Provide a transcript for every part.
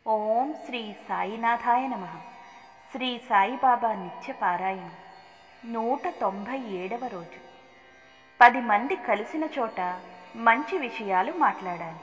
ఓం శ్రీ సాయినాథాయ నమ శ్రీ సాయిబాబా నిత్య పారాయణం నూట తొంభై ఏడవ రోజు పది మంది కలిసిన చోట మంచి విషయాలు మాట్లాడాలి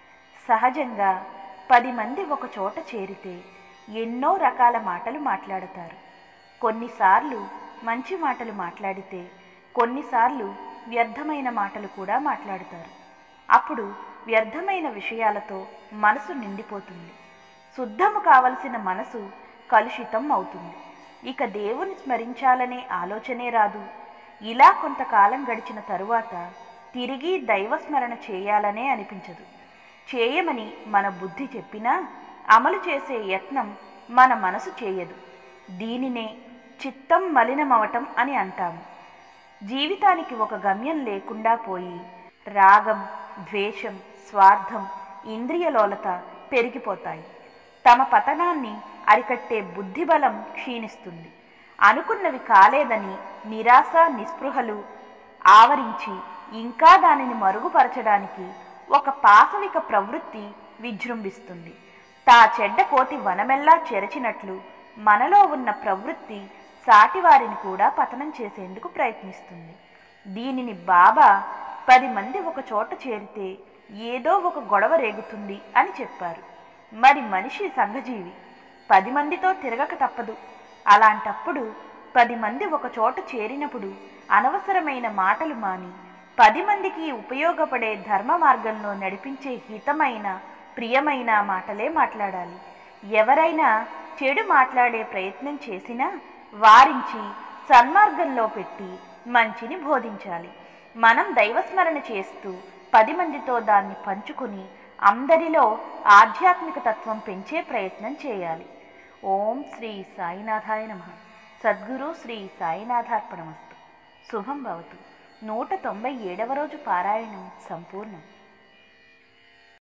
సహజంగా పది మంది ఒక చోట చేరితే ఎన్నో రకాల మాటలు మాట్లాడతారు కొన్నిసార్లు మంచి మాటలు మాట్లాడితే కొన్నిసార్లు వ్యర్థమైన మాటలు కూడా మాట్లాడతారు అప్పుడు వ్యర్థమైన విషయాలతో మనసు నిండిపోతుంది శుద్ధము కావలసిన మనసు కలుషితం అవుతుంది ఇక దేవుని స్మరించాలనే ఆలోచనే రాదు ఇలా కొంతకాలం గడిచిన తరువాత తిరిగి దైవస్మరణ చేయాలనే అనిపించదు చేయమని మన బుద్ధి చెప్పినా అమలు చేసే యత్నం మన మనసు చేయదు దీనినే చిత్తం మలినమవటం అని అంటాము జీవితానికి ఒక గమ్యం లేకుండా పోయి రాగం ద్వేషం స్వార్థం ఇంద్రియలోలత పెరిగిపోతాయి తమ పతనాన్ని అరికట్టే బుద్ధిబలం క్షీణిస్తుంది అనుకున్నవి కాలేదని నిరాశ నిస్పృహలు ఆవరించి ఇంకా దానిని మరుగుపరచడానికి ఒక పాశవిక ప్రవృత్తి విజృంభిస్తుంది తా చెడ్డ కోతి వనమెల్లా చెరచినట్లు మనలో ఉన్న ప్రవృత్తి సాటివారిని కూడా పతనం చేసేందుకు ప్రయత్నిస్తుంది దీనిని బాబా పది మంది ఒక చోట చేరితే ఏదో ఒక గొడవ రేగుతుంది అని చెప్పారు మరి మనిషి సంఘజీవి పది మందితో తిరగక తప్పదు అలాంటప్పుడు పది మంది ఒక చోట చేరినప్పుడు అనవసరమైన మాటలు మాని పది మందికి ఉపయోగపడే ధర్మ మార్గంలో నడిపించే హితమైన ప్రియమైన మాటలే మాట్లాడాలి ఎవరైనా చెడు మాట్లాడే ప్రయత్నం చేసినా వారించి సన్మార్గంలో పెట్టి మంచిని బోధించాలి మనం దైవస్మరణ చేస్తూ పది మందితో దాన్ని పంచుకుని అందరిలో ఆధ్యాత్మిక తత్వం పెంచే ప్రయత్నం చేయాలి ఓం శ్రీ సాయినాథాయ నమ సద్గురు శ్రీ సాయినాథార్పణమస్తు శుభం భవతు నూట తొంభై ఏడవ రోజు పారాయణం సంపూర్ణం